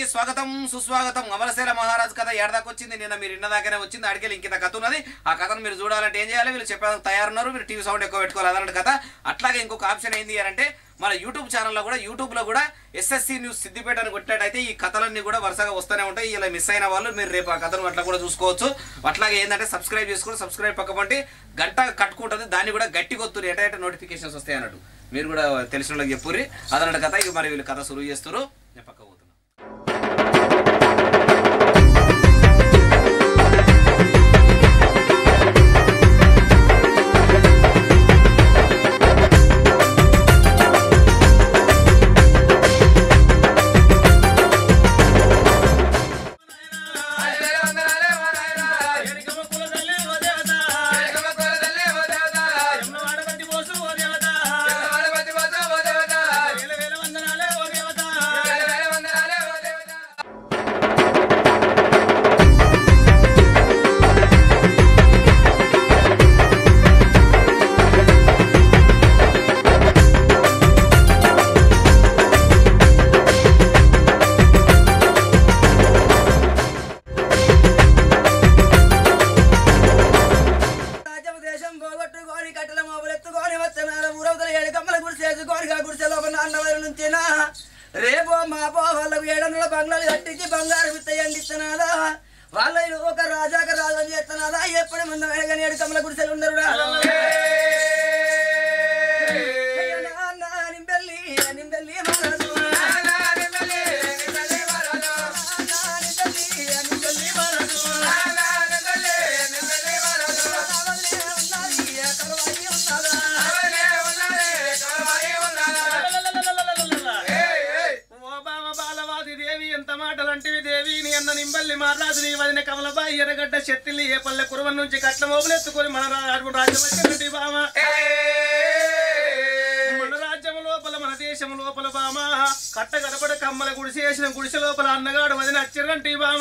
స్వాగతం సుస్వాగతం అమరశీల మహారాజ్ కథ ఏడదాకా వచ్చింది నిన్న మీరు ఇన్నదాకానే వచ్చింది అడిగే ఇంకిత కథ ఉన్నది ఆ కథను మీరు చూడాలంటే ఏం చేయాలి వీళ్ళు చెప్పేందుకు తయారున్నారు మీరు టీవీ సౌండ్ ఎక్కువ పెట్టుకోవాలి అదనంటే కథ అట్లాగే ఇంకొక ఆప్షన్ ఏంది అని అంటే మన యూట్యూబ్ ఛానల్లో కూడా యూట్యూబ్లో కూడా ఎస్ఎస్సి న్యూస్ సిద్దిపేట అని కొట్టినట్టయితే ఈ కథలన్నీ కూడా వరుసగా వస్తూనే ఉంటాయి ఇలా మిస్ అయిన వాళ్ళు మీరు రేపు ఆ కథను అట్లా కూడా చూసుకోవచ్చు అట్లాగే ఏంటంటే సబ్స్క్రైబ్ చేసుకుని సబ్స్క్రైబ్ పక్కపంటి గంట కట్టుకుంటుంది దాన్ని కూడా గట్టి కొత్తురు ఎట ఎట నోటిఫికేషన్స్ వస్తాయి అన్నట్టు మీరు కూడా తెలిసిన వాళ్ళకి చెప్పుర్రి అదనంటే కథ ఇక మరి వీళ్ళు కథ సురువు చేస్తారు నేను పక్క పోతున్నా రాజ్యము దేశం పోగొట్టుకొని కట్టెల మోపులెత్తుకొని వచ్చినార ఊరవతల ఏడు కమ్మల గుడిసేసుకొని ఆ గుడిసెలో ఒక నాన్నవారి నుంచినా రేపో మాపో వాళ్ళకు ఏడనుల బంగ్లాలు కట్టించి బంగారు విత్తయండి ఇస్తున్నారా వాళ్ళ ఒక రాజాక రాజు చేస్తున్నారా ఎప్పుడు ముందు వేడగానే ఏడు కమ్మల గుడిసెలు ఉండరు నింబెల్లి నింబెల్లి మహారాజు నింబెల్లి నింబెల్లి మహారాజు ఓబామ బాలవాది దేవి ఎంత మాటలంటివి దేవి నీ అన్న నింబల్లి మహారాజు నీ వదిన కమలబాయి ఎర్రగడ్డ శక్తిని ఏ పల్లె కురవ నుంచి కట్ల మోపులెత్తుకొని మన రా- రాజ్యం వచ్చినట్టు బామ మన రాజ్యం లోపల మన దేశం లోపల బామ కట్ట గడపడ కమ్మల గుడిసె వేసిన గుడిసె లోపల అన్నగాడు వదిన వచ్చిరంటి బామ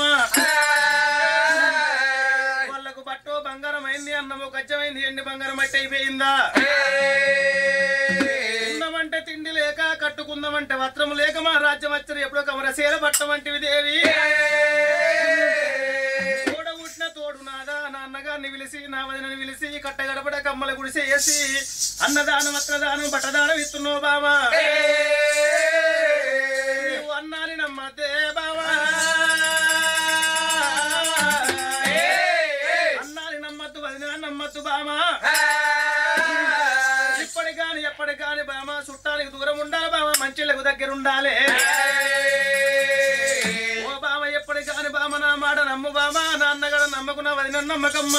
వాళ్ళకు పట్టో బంగారం అయింది అన్నము గజ్జమైంది ఎండి బంగారం మట్టి అయిపోయిందా తిందామంటే తిండి లేక కట్టుకుందామంటే వస్త్రం లేక మా రాజ్యం వచ్చరు ఎప్పుడో కమర సేల పట్టమంటివి దేవి తోడ పుట్టిన తోడు నాదా నాన్నగారిని పిలిచి నా వదినని పిలిచి కట్టగడపడ కమ్మల గుడిసె వేసి అన్నదానం వస్త్రదానం బట్టదానం ఇస్తున్నావు బామా నీవు అన్నాని నమ్మద్దే బావా అన్నాని నమ్మద్దు వదిన నమ్మద్దు బామా ఇప్పటి కాని ఎప్పటి కాని బామ చుట్టానికి దూరం ఉండాలి బామ మంచిళ్ళకు దగ్గర ఉండాలి ఓ బామ ఎప్పటి కాని బామ నా మాట నమ్ము బామ నాన్నగడ నమ్మకున్న వదిన నమ్మకమ్మా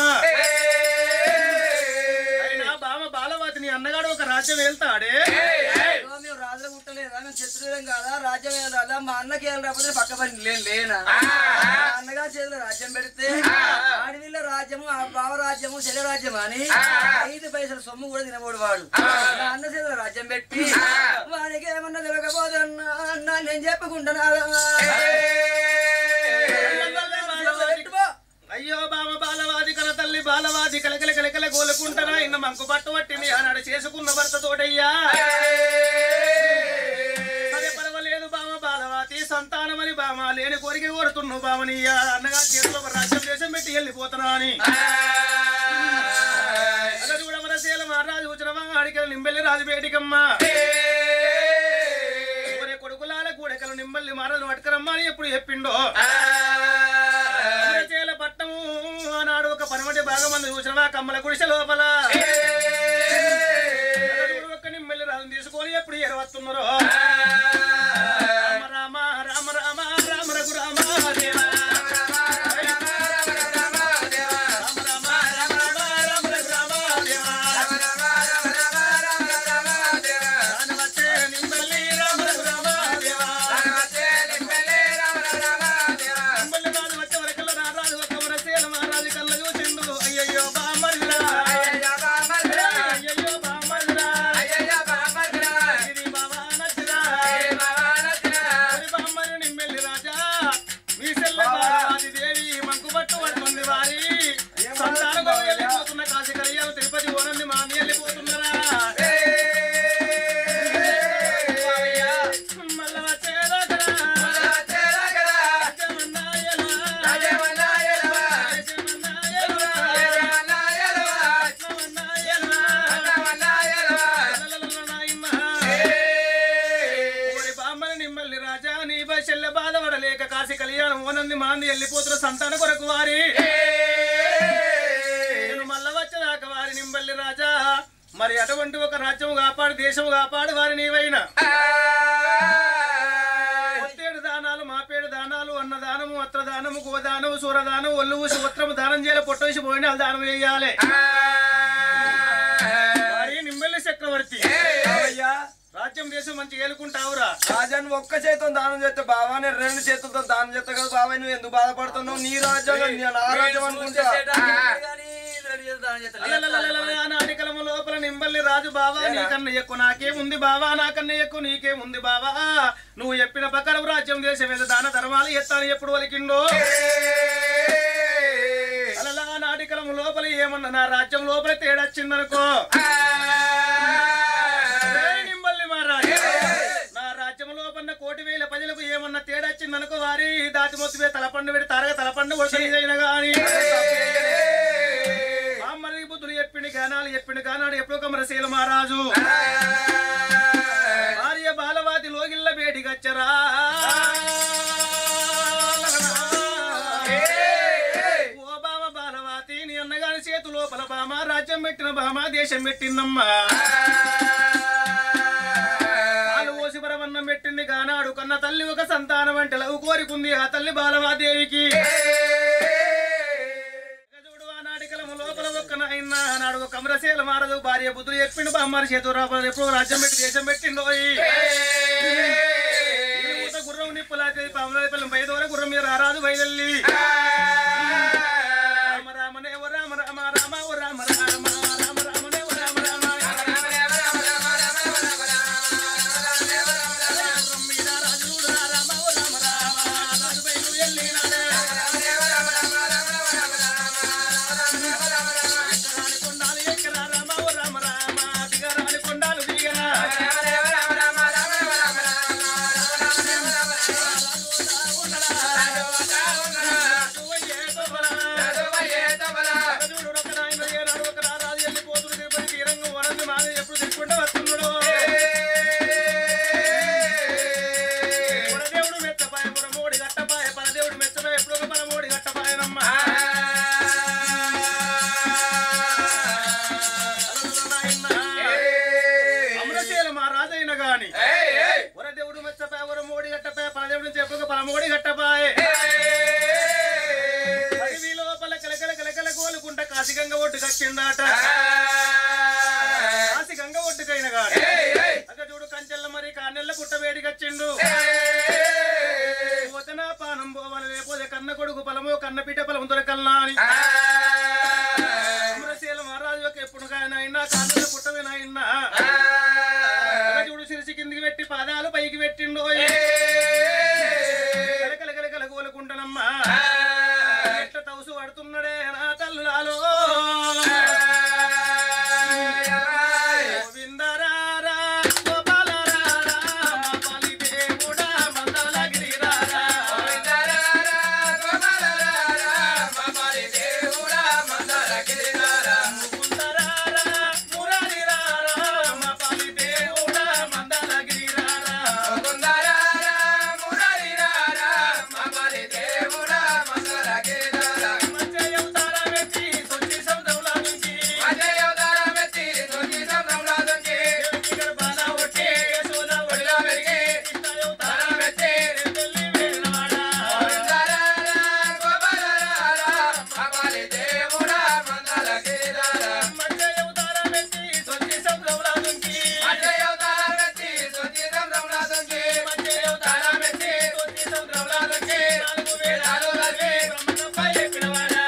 అయినా బామ బాలవతి నీ అన్నగాడు ఒక రాజ్యం వెళ్తాడే ఇదిగో మేము రాజులు పుట్టలేదా మేము శత్రువులం కాదా రాజ్యం ఏం రాదా మా అన్నకి ఏం రాకపోతే పక్క పని లేని లేనా మా అన్నగారి చేతిలో రాజ్యం పెడితే ఆడవిల్ల రాజ్యము ఆ బావ రాజ్యము చెల్లె రాజ్యం అని ఐదు పైసల సొమ్ము కూడా తినబోడు వాడు నా అన్న చేతిలో రాజ్యం పెట్టి వానికి ఏమన్నా తెలియకపోతే అన్న అన్న నేను చెప్పుకుంటున్నా పెట్టుకో అయ్యో బామ బాలవాది కల తల్లి బాలవాది కలకల కలకల గోలుకుంటారా ఇన్న మంకు పట్టు పట్టింది ఆనాడు చేసుకున్న భర్త తోడయ్యా సరే పర్వాలేదు బామ బాలవాతి సంతానమని బామ లేని కోరిక కోరుతున్నావు బామనియ్యా అన్నగా చేతిలో ఒక రాజ్యం దేశం పెట్టి వెళ్ళిపోతున్నా అని అలా చూడమర శీల మహారాజు కూర్చున్నవా ఆడికలు నింబెల్లి రాజు బేటికమ్మా ఒరే కొడుకులాల కూడకలు నింబల్లి మహారాజు పట్టుకరమ్మా అని ఎప్పుడు చెప్పిండో చేల పట్టము ఆనాడు ఒక పనిమటి భాగం మంది చూసినవా కమ్మల గుడిసె లోపల నలుగురు ఒక్క నిమ్మెల్లి రాజుని తీసుకొని ఎప్పుడు ఎరవత్తున్నారు రామ రామ రామ రామ రామ రఘు రామ దేవా రామ రామ రామ రామ రామ రఘు రామ దేవా రానవచ్చే నిమ్మెల్లి రామ రఘు రామ దేవా నిమ్మల్ని రాజు వచ్చే వరకల్లా నా రాజు ఒక వరసేల మహారాజు కళ్ళ చూసిండు అయ్యయ్యో బామరిరా అయ్యయ్యో బామరిరా ఇది బావా నచ్చిరా ఒరి బామ్మరి నిమ్మెల్లి రాజా మీ సెల్ల లేక కాశీ కళ్యాణం ఓనంది మాంది వెళ్ళిపోతున్న సంతాన కొరకు వారి నేను మళ్ళా వచ్చేదాకా వారి నింబల్లి రాజా మరి అటువంటి ఒక రాజ్యం కాపాడు దేశం కాపాడు వారి నీవైనా ఒత్తేడు దానాలు మాపేడు దానాలు అన్నదానము అత్రదానము గోదానము సూరదానము ఒల్లువు సువత్రము దానం చేయాలి పొట్టేసి పోయిన దానం చేయాలి వారి నింబెల్లి చక్రవర్తి అయ్యా రాజ్యం దేశం మంచి ఏలుకుంటావురా రాజాన్ని ఒక్క చేతితో దానం చేస్తే బావానే రెండు చేతులతో దానం చేస్తా కదా బాబాయ్ నువ్వు ఎందుకు బాధపడుతున్నావు నీ రాజ్యం కాదు, నేను ఆ రాజ్యం అనుకుంటా అలలలలలల నాటి కలము లోపల నింబల్లి రాజు బావా నీకన్నా ఎక్కువ నాకే ఉంది బావా నాకన్నా ఎక్కువ నీకే ఉంది బావా నువ్వు చెప్పిన ప్రకారం రాజ్యం దేశం మీద దాన ధర్మాలు ఎత్తాను ఎప్పుడు వలికిండో అలలా నాటి కలము లోపల ఏమన్నా నా రాజ్యం లోపల తేడొచ్చిందనుకో ఏయ్ నింబల్లి మహారాజు నా రాజ్యం లోపల కోటి వేల ప్రజలకు ఏమన్నా తేడొచ్చిందనుకో వారి దాటి మొత్తం తలపండు పెట్టి తరగ తలపండు కొడుకునైనా గాని అమ్మరి బుద్ధులు చెప్పిండు గానాలు చెప్పిండు గానాడు ఎప్పుడు కమరశీల మహారాజు భార్య బాలవాది లోగిల్ల బేటిగచ్చరా ఓ బామ బాలవాతి నీ అన్నగాని చేతు లోపల బామ రాజ్యం పెట్టిన బామ దేశం పెట్టిందమ్మా పాలు పోసి పరవన్నం పెట్టింది గానాడు కన్న తల్లి ఒక సంతానం అంటే లవ్ కోరికుంది ఆ తల్లి బాలవాదేవికి చూడు ఆ నాటికలము లోపల ఒక్క నాయన నాడు ఒక కమరశీల మారదు భార్య బుద్ధులు చెప్పిండు బామ్మారి చేతు రాబోదు ఎప్పుడు రాజ్యం పెట్టి దేశం పెట్టిండు ఓయ్. ఈ ఊత గుర్రం నిప్పులాకి పాముల పిల్లం పైదోర గుర్రం మీద రారాదు బయదల్లి రామ రామనే ఓ రామ రామ రామ ఓ రామ రామ రామ రామనే ఓ రామ రామ గుర్రం మీద రాజుడు రా రామ ఓ రామ రామ రాజు బయలు ఎల్లినాడే ఎక్కరాని కొండాలు ఎక్కరా రామ ఓ రామ రామ దిగరాని కొండాలు దిగరా అమరశీల మా రాజైన గాని వరదేవుడు మెచ్చపై వర మోడి గట్టపై పరదేవుడు చెప్పుక పరమోడి గట్టపాయే అడవి లోపల కలకల కలకల కోలుకుంట కాశీగంగ ఒడ్డు కచ్చిందాట కాశీగంగ ఒడ్డుకైన గాని అక్కడ చూడు కంచెల్ల మరి కానెల్ల పుట్ట వేడి కచ్చిండు పోతన పానం పోవల లేకపోతే కన్న కొడుకు పొలము కన్న పిట్ట పొలం దొరకల్నా అని అమరశీల మహారాజు యొక్క ఎప్పుడు అయినా కానెల్ల పుట్టవేనాయన్నా చూడు సిరిసి కిందికి పెట్టి పాదాలు పైకి పెట్టిండు కలకల కలకల కోలుకుంటానమ్మా ఎట్ల తౌసు పడుతున్నాడే నా తల్లులాలో గోవిందరారా, గోపాలరారా, మా పాలి దేవుడా, మందలగిరిరారా. ముకుందరారా, మురారిరారా, మా పాలి దేవుడా, మందలగిరిరారా. మంచయ్యం తాళమెత్తి, సొచ్చి సౌదవుల నుంచి, దేవికి గర్భాన ఒట్టి, యశోద ఒడిలో పెరిగి, కృష్ణయ్యం తాళమెత్తి, రెండెల్లి వేలినవాడా. మంచయ్యం తాళమెత్తి, సొచ్చి సౌదవుల నుంచి, మంచయ్యం తాళమెత్తి, సొచ్చి సౌదవుల నుంచి, నాలుగు వేదాలు చదివి, బ్రహ్మణపై ఎక్కినవాడా.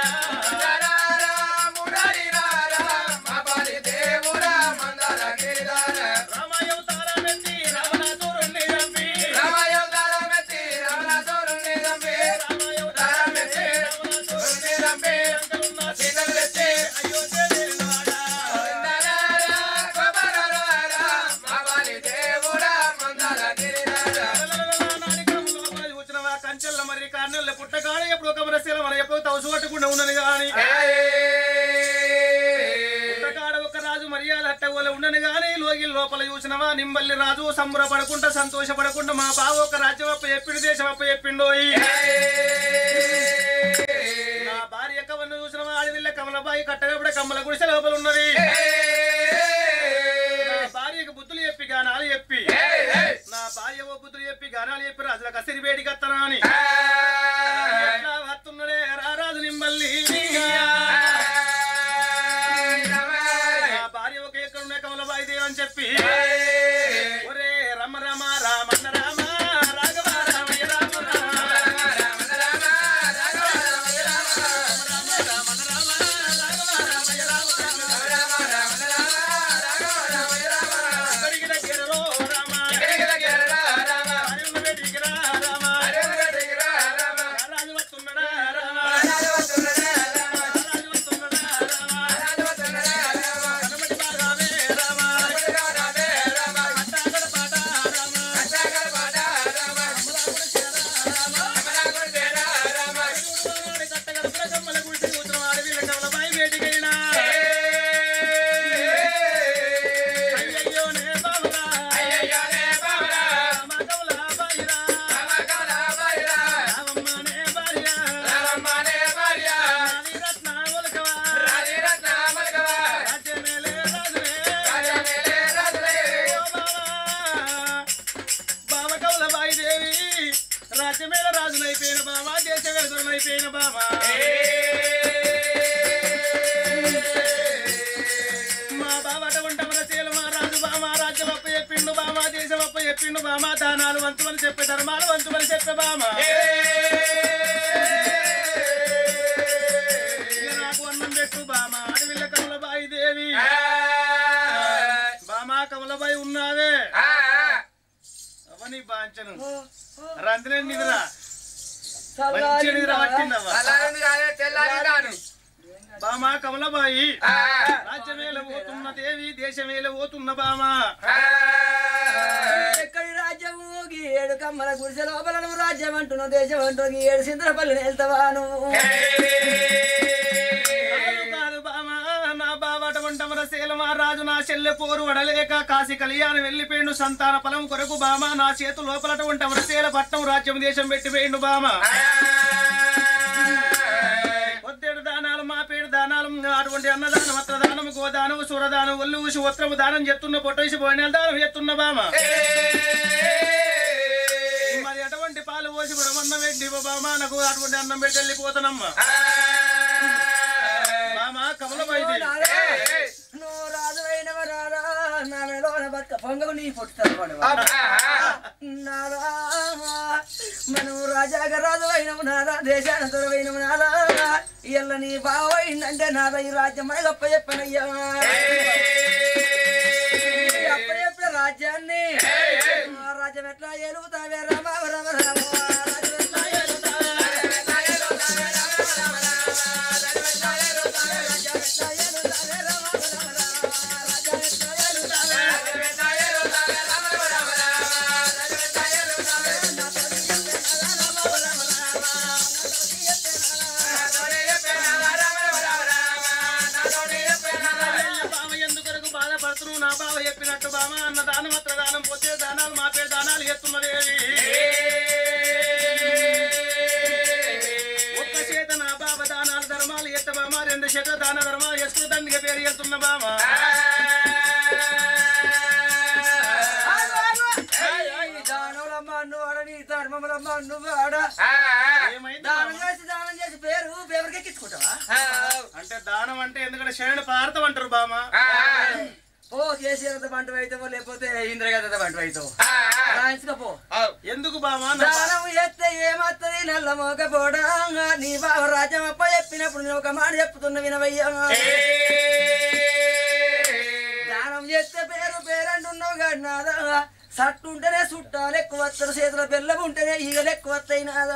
రామయ్యం తాళమెత్తి, రావణాసురుణ్ణి చంపి, రామయ్యం తాళమెత్తి, రావణాసురుణ్ణి చంపి, అంతలున్న సీతలు తెచ్చి, అయోధ్య చేరినవాడా. కంచెల్ల మరి కార్నెల్ల పుట్టగానే ఎప్పుడు ఒక మనసీల మన ఎప్పుడు తవసు పట్టకుండా ఉన్నది గాని పుట్టకాడ ఒక రాజు మర్యాద అట్టగోల ఉండను గాని లోగిల్ లోపల చూసినవా నింబల్లి రాజు సంబరపడకుండా సంతోషపడకుండా మా బావ ఒక రాజ్యం అప్ప చెప్పిండు దేశం అప్ప చెప్పిండోయి నా భార్య కవన్న చూసినవా ఆడవిల్ల కమలబాయి కట్టగబడ కమ్మల గుడిసె లోపల ఉన్నది నా భార్యకు బుద్ధులు చెప్పి గానాలు చెప్పి నా భార్య ఓ బుద్ధులు చెప్పి గానాలు చెప్పి రాజుల కసిరి వేడి కత్తనా అని ఎట్లా వస్తున్నాడే రారాజు నింబల్లి నా భార్య ఒక ఎక్కడున్న కమలబాయి దేవ్ అని చెప్పి ఒరే రమ రమ రామన్న రామ రాఘవ రామయ్య రామ రామ ఎక్కడికి దగ్గరలో రామ అరుణ వేడికి రా రామ రారాజు వస్తున్నాడా రామ రారాజు వస్తున్నాడా రామ కనబడి బాగావే రామ అట్టాగడ పాట రామ అమలాపురం చేరా రామ వాడి కట్టగడ ప్రజమ్మల గుడిసి కూతురు అడవిల కమలబాయి వేడికైనా అయ్యయ్యో నే బావరా రామ కమలబాయిరా రామమ్మ నే భార్య రాణి రత్న ఒలకవా రాజ్యమేలే రాజులే ఓ బావా బావ కమలబాయి దేవి రాజ్యమేల రాజులైపోయిన బావా దేశ వెలుగులైపోయిన బావా మా బావ అటువంటి మన శీల మా రాజు బామా రాజ్యం అప్ప చెప్పిండు బామా దేశం అప్ప చెప్పిండు బామా దానాలు వంతుమని చెప్పే ధర్మాలు వంతుమని చెప్పే బామా ఇక నాకు అన్నం పెట్టు బామా అడవిల్ల కమలబాయి దేవి బామా కమలబాయి ఉన్నావే అవని బాంచను రంధ్రే నిద్ర మంచి నిద్ర పట్టిందవ్వ బామా కమలబాయి రాజ్యమేల పోతున్న దేవి దేశమేల పోతున్న బామా ఎక్కడి రాజ్యము గీ ఏడు కమ్మల గుడిసె లోపల నువ్వు రాజ్యం అంటున్నావు దేశం అంటున్నావు గీ ఏడు సింద్రపల్లిని వెళ్తావా నువ్వు కాదు కాదు బామా నా బావ అటువంటి అమర శీలమా రాజు నా చెల్లె పోరు వడలేక కాశీ కళ్యాణం వెళ్ళిపోయిండు సంతాన ఫలం కొరకు బామా నా చేతు లోపల అటువంటి అమర శీల పట్నం రాజ్యం దేశం పెట్టిపోయిండు బామా పొద్దేడు దానాలు మా పేడు దానాలు అటువంటి అన్నదానం అత్రదానం గోదానం సురదానం ఒళ్ళు ఊసి ఉత్తరము దానం చెప్తున్న పొట్టేసి పోయిన దానం ఎత్తున్న బామ మరి అటువంటి పాలు పోసి బ్రహ్మన్నం పెట్టి బామా నాకు అటువంటి అన్నం పెట్టి వెళ్ళిపోతానమ్మా బామా కమలమైంది నువ్వు రాజువైనవ నారా నా మెలోన బతుక పొంగవు నీ పుట్టుతాడు నారా మనం రాజాగ రాజు అయినము నారా దేశాన దొరవైనము నారా ఇయ్యల్ల నీ బావైందంటే నారా ఈ రాజ్యం మనకు అప్ప చెప్పనయ్యా అప్ప చెప్పిన రాజ్యాన్ని ఆ రాజ్యం ఎట్లా ఎలుగుతావే రామ రామ రామ రాజ్యం ఎట్లా ఎలుగుతావే? రాజ్యం ఎట్లా ఎలుగుతావే రామ రామ రామ రాజ్యం ఎట్లా ఎలుగుతావే? బావ ఎందుకొరకు బాధపడుతున్నావు నా బావ చెప్పినట్టు బామ అన్న దానం అత్ర దానం పోతే దానాలు మా పేరు దానాలు ఎత్తున్నదేవి ఒక్క చేత నా బావ దానాలు ధర్మాలు ఎత్త బామ రెండు చేత దాన ధర్మాలు ఎత్తు తండ్రిగా పేరు వెళ్తున్న బామ దానములమ్మ నువ్వు ఆడ నీ ధర్మములమ్మ నువ్వు ఆడ ఏమైంది దానం బామ? చేసి దానం చేసి పేరు పేపర్కి ఎక్కించుకుంటావా అంటే దానం అంటే ఎందుకంటే శరణు పార్థం అంటారు బామ ఓ కేసీఆర్ బంటు అవుతావో లేకపోతే ఇంద్రగత బంటు అవుతావు రాయించుకపో ఎందుకు బామ నా బా- దానం చేస్తే ఏమత్తది నల్ల మోక పోడా నీ బావ రాజ్యం అప్ప చెప్పినప్పుడు నేను ఒక మాట చెప్తున్న వినవయ్యా దానం చేస్తే పేరు పేరంటున్నావు గాడి నాదా సట్టు ఉంటేనే చుట్టాలు ఎక్కువ వస్తారు చేతుల బెల్లం ఉంటేనే ఈగలు ఎక్కువ వస్తాయి నాదా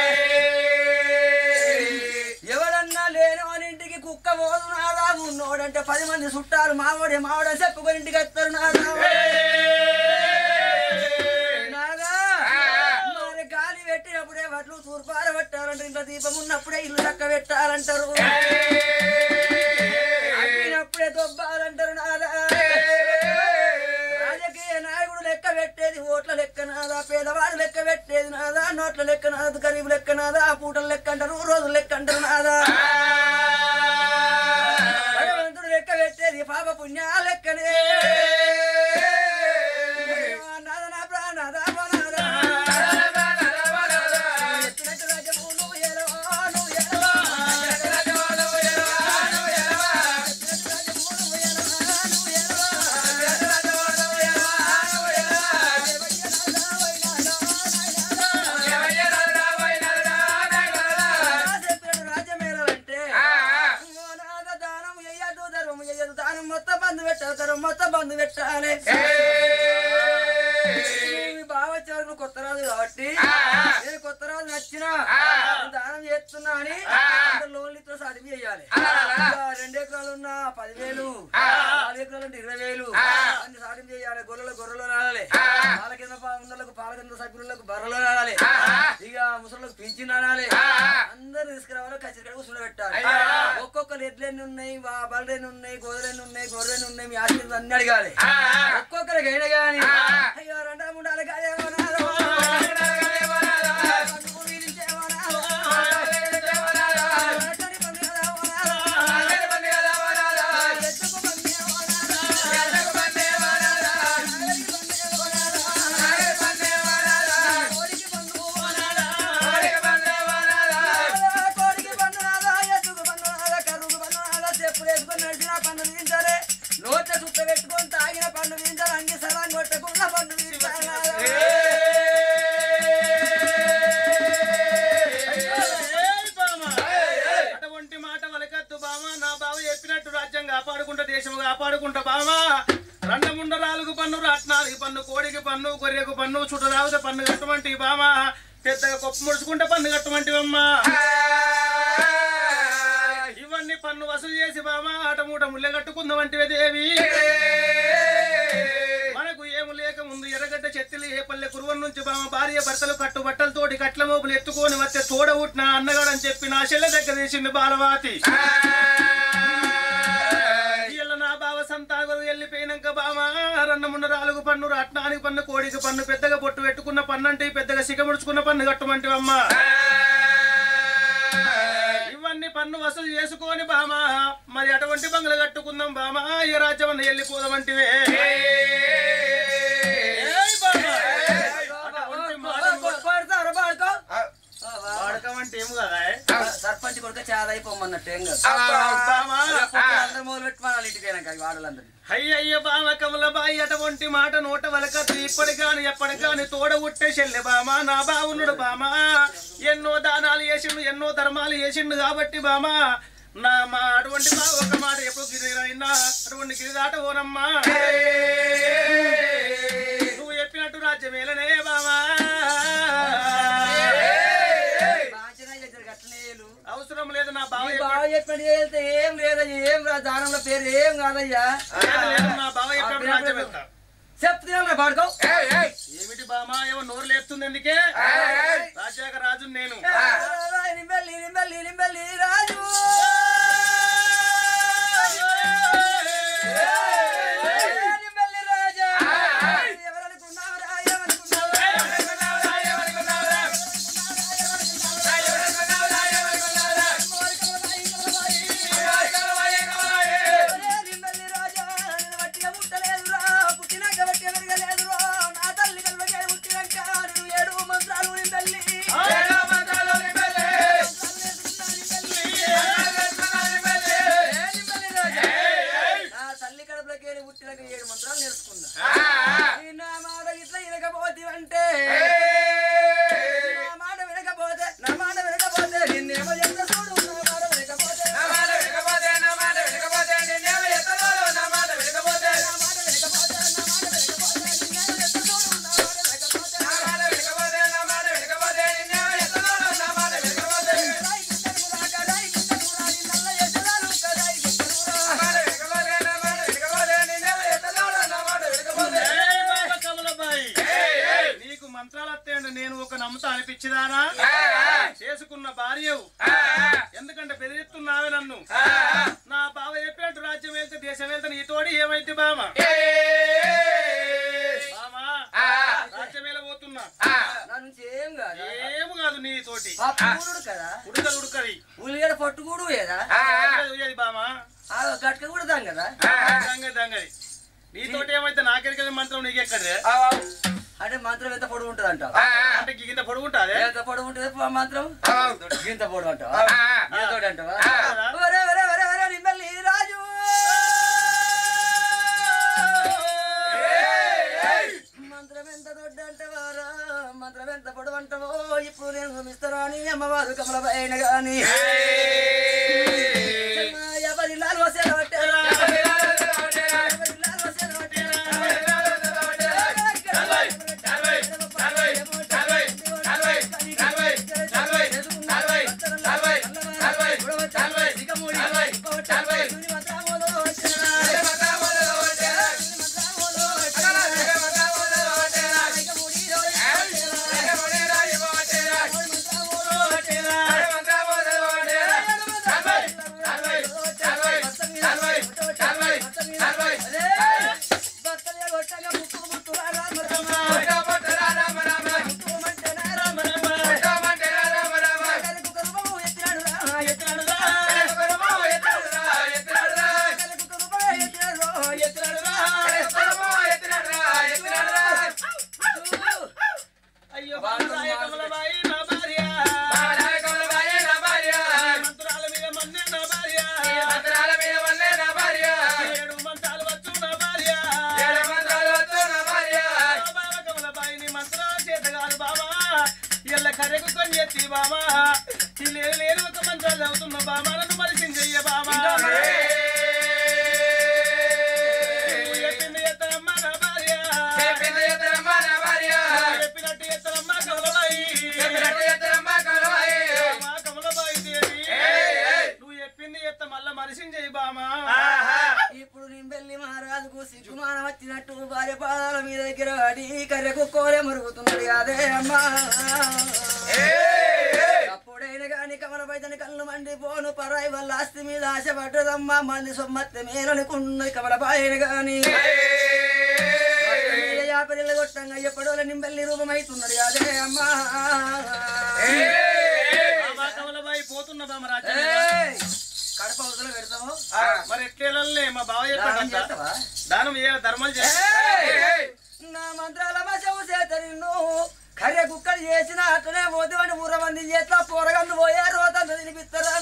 ఎవడన్నా లేని వాని ఇంటికి కుక్క పోదు నాదా ఉన్నోడంటే పది మంది చుట్టాలు మావాడే మావాడని చెప్పుకొని ఇంటికి వస్తారు నాదా నాదా మరి గాలి పెట్టినప్పుడే వడ్లు తూర్పార పెట్టాలంటారు ఇంట్లో దీపం ఉన్నప్పుడే ఇల్లు చక్క పెట్టాలంటారు అప్పుడే దొబ్బాలంటారు నాదా కోట్ల లెక్క నాదా పేదవాడు లెక్క పెట్టేది నాదా నోట్ల లెక్క నాదా గరీబు లెక్క నాదా పూటల లెక్క అంటారు రోజులు లెక్క అంటారు నాదా భగవంతుడు లెక్క పెట్టేది పాప పుణ్య లెక్కనే నాద నా ప్రాణాద వనాదా. ఎత్తినట్టు రాజ్యము నువ్వు ఏలవా, నువ్వు ఏలవా. ఎత్తినట్టు రాజ్యము నువ్వు ఏలవా, నువ్వు ఏలవా. చెప్పాడు రాజ్యమేలంటే నాద దానం ఎయ్యదు ధర్మం ఎయ్యదు దానం మొత్తం బంధు పెట్టాలి ధర్మం మొత్తం బంధు పెట్టాలి మీ బావ వచ్చేవారు నువ్వు కొత్త రాజు కాబట్టి నేను కొత్త రాజు నచ్చిన దానం చేస్తున్నా అని లోన్లతో సాధి చేయాలి ఇంకా రెండు ఎకరాలు ఉన్న పదివేలు నాలుగు ఎకరాలు ఉంటే ఇరవై వేలు అన్ని సాధన చేయాలి గొర్రెలు గొర్రెలు నాడాలి పాల కింద ఉన్నలకు పాల కింద సభ్యులకు బర్రెలు నాడాలి ఇక ముసళ్ళకు పింఛన్ నాడాలి అందరు తీసుకురావాలి కచ్చిరికాడ కూర్చుని పెట్టాలి ఒక్కొక్కరు ఎడ్లెన్ని ఉన్నాయి బా- బర్రెన్ని ఉన్నాయి గొర్రెన్ని ఉన్నాయి గొర్రెన్ని ఉన్నాయి మీ ఆశీర్వాదం అన్ని అడగాలి ఒక్కొక్కరికి అయినా కానీ అయ్యో రెండా ముండాలి కాదేమన్నారు పండుగ వీరించేమన్నారు. అట్టడి పండుగ ఏమన్నారు. ఎత్తుకు పండుగ ఏమన్నారు. కోడికి పండుగ ఏమన్నారు. కోడికి పన్ను రాదా, ఎద్దుకు పన్ను రాదా, కర్రుకు పన్ను రాదా, చెప్పులు వేసుకొని నడిచిన పన్ను తీయించాలి. నోట్ల చుట్ట పెట్టుకొని తాగిన పన్ను తీయించాలి అన్ని సలాం కొట్టకుండా పన్ను తీయించాలి ఏయ్ బామ! అటువంటి మాట వలకత్తు బామ నా బావ చెప్పినట్టు రాజ్యం కాపాడుకుంటా దేశం కాపాడుకుంటా బామ రండముండ నాలుగు పన్ను రాట్నాలుగు పన్ను కోడికి పన్ను గొర్రెకు పన్ను చుట్ట రావుతే పన్ను కట్టమంటి బామ పెద్దగా కొప్పు ముడుచుకుంటే పన్ను కట్టమంటివమ్మా ఇవన్నీ పన్ను వసూలు చేసి బామ ఆటమూట ముళ్ళె కట్టుకుందామంటివే దేవి మనకు ఏము లేక ముందు ఎర్రగడ్డ చెత్తిలి ఏ పల్లె కురువన్ నుంచి బామ భార్య భర్తలు కట్టు బట్టలతోటి కట్ల మోపులు ఎత్తుకొని వచ్చే తోడ ఉట్టిన అన్నగాడని చెప్పి నా చెల్లె దగ్గర తీసింది బాలవాతి ఇయ్యాల నా బావ సంతాగలు వెళ్ళిపోయినాక బామ రన్నమున్న రాలుగు పన్ను రత్నానికి పన్ను కోడికి పన్ను పెద్దగా బొట్టు పెట్టుకున్న పన్ను అంటే పెద్దగా సిగముడుచుకున్న పన్ను కట్టమంటివమ్మా ఇవన్నీ పన్ను వసూలు చేసుకొని బామా మరి అటువంటి బంగ్లా కట్టుకుందాం బామా ఈ రాజ్యం వెళ్ళిపోదామంటివే ఏయ్ బామా! అటువంటి మాట కొడతారు బాడుకో వాడకమంటే ఏం కదా సర్పంచ్ కొడుక చాలా అయిపోమన్నట్టు ఏం కాదు బామా అందరు మొదలు పెట్టుకోవాలి ఇంటికైనా వాడలందరూ అయ్యయ్య బామ కమలబాయి అటువంటి మాట నోట వలకద్దు ఇప్పటికాని ఎప్పటికాని తోడ ఉట్టే చెల్లె బామ నా బావునుడు బామ ఎన్నో దానాలు చేసిండు ఎన్నో ధర్మాలు చేసిండు కాబట్టి బామ నా మా అటువంటి బా ఒక మాట ఎప్పుడు గిరిరైనా అటువంటి గిరి దాట ఓనమ్మా నువ్వు చెప్పినట్టు రాజ్యమేలనే బామా బాగా చేశారు గట్లనే ఏలు. అవసరం లేదు నా బావ మీ చెప్పినట్టు- బావ చెప్పినట్టు చేస్తే ఏం లేదయ్యా ఏం రా దానంలో పేరు ఏం కాదయ్యా లేదు, లేదు, నా బావ చెప్పినట్టు రాజ్యం వెళ్తా చెప్తున్నా పాడుకో ఏమిటి బామా ఏమో నోరు లేస్తుంది ఎందుకే రాజాక రాజు నేను నింబెల్లి నింబెల్లి నింబెల్లి రాజు నింబెల్లి రాజా ఎవరనుకున్నావురా ఏమనుకున్నావురా నింబెల్లి రాజా నేను వట్టిగా పుట్టలేదురా పుట్టినాక వట్టి ఎరగలేదురా నా తల్లి కల్వకే పుట్టినాక నువ్వు ఏడు మంత్రాలు నింబెల్లి నా తల్లి కడుపులోకి వెళ్ళి పుట్టినాక ఏడు మంత్రాలు నేర్చుకున్నా ఈ నా మాట ఇట్లా వినకపోతేవంటే నా మాట వినకపోతే నా మాట వినకపోతే నిన్నేమో చెప్తా చూడు నా మాట వినకపోతే నా మాట వినకపోతే నా మాట వినకపోతే నిన్నేమో చెప్తా చూడు నా మాట వినకపోతే నా మాట వినకపోతే నా మాట వినకపోతే నిన్నేమో చెప్తా చూడు నా మాట వినకపోతే నా మాట వినకపోతే నా మాట వినకపోతే నిన్నేమో చెప్తా చూడు నా మాట వినకపోతే రాయి గిట్టను రాక రాయి గిట్టను రాని నల్ల ఎసరాలు రాయి గిట్టను రా నా మాట వినకపోతే నా మాట వినకపోతే నిన్నేమో చెప్తా చూడు నా మాట వినకపోతే ఏయ్ బాబా కమలబాయి నీకు మంత్రాలు వస్తాయండి నేను ఒక నమ్మత అనిపించిదానా చేసుకున్న భార్యవు ఎందుకంటే బెదిరిస్తున్నావే నన్ను నా బావ చెప్పినట్టు రాజ్యం వెళ్తే దేశం వెళ్తే నీతోడి ఏమైంది బామ బామ రాజ్యం తోటి పప్పు కూడు కదా ఉడకది ఉడకది ఉల్లిగడ్డ పొట్టు కూడు ఏదా ఉయ్యది బామా ఆ గట్క కూడా దాం కదా దంగది దంగది నీతోటి ఏమైతే నాకెరికది మంత్రం నీకెక్కడే అంటే మంత్రం ఎంత పొడుగు ఉంటుంది అంట అంటే గింత పొడుగుంటాదే ఎంత పొడుగు ఉంటుంది ప- మంత్రం గింత పొడుగు అంటావా ఇంతోటి అంటావా ఆ. ఒరే ఒరే ఒరే ఒరే నిమ్మల్ని రాజు మంత్రం ఎంత దొడ్డ అంటవారా మంత్రం ఎంత పొడవు అంటావో ఇప్పుడు నేను చూపిస్తారా అని అమ్మవారు కమల పైన గాని ఎవరి లాలు వసేలా పట్టారా ఎవరి లాలు వసేలా అయ్యో బామరాయ కమలబాయి నా భార్య మంత్రాల మీద మన్నే నా భార్య ఏడు మంత్రాలు వచ్చు నా భార్య బాబా కమలబాయి నీ మంత్రాల చేత కాదు బాబా ఎల్ల కరెకు కొని ఎత్తి బాబా ఈ లేని లేని ఒక మంత్రాలు చదువుతున్న బాబా నన్ను మరిసింది చెయ్య బాబా నువ్వు చెప్పింది ఎత్తనమ్మ నా భార్య చెప్పినట్టు ఎత్తనమ్మ కమలబాయి బామా కమలబాయి దేవి నువ్వు చెప్పింది ఎత్త మళ్ళా మరిసింది చెయ్యి బామా ఇప్పుడు నింబెల్లి మహారాజుకు సిగ్గుమానం వచ్చినట్టు భార్య పాదాల మీద దగ్గర అడి కర్రెకు కోరే మరుగుతున్నాడు అదే అమ్మా అప్పుడైనా గాని కమల పైతని కళ్ళు మండిపోను పరాయి వల్ల ఆస్తి మీద ఆశపడ్డదమ్మా మంది సొమ్మత్తి మేలనుకున్నది కమల పాయన గాని యాపరిల్ల కొట్టంగా ఎప్పుడో నింబెల్లి రూపమైతున్నాడు అదే అమ్మా బామా కమలబాయి పోతున్న బామ రాజ్యం ఏయ్! కడప అవతల పెడతాము మరి ఎట్లే మా బావ దానం చెప్పాడు చేస్తావా దానం ఏ ధర్మాలు చేస్తా నా మంత్రాల మశము చేత నిన్ను కర్రె కుక్కలు చేసిన అట్లనే పోతే వాడి ఊర మంది చేట్లా పోరగందు పోయే రోతంత తినిపిస్తారా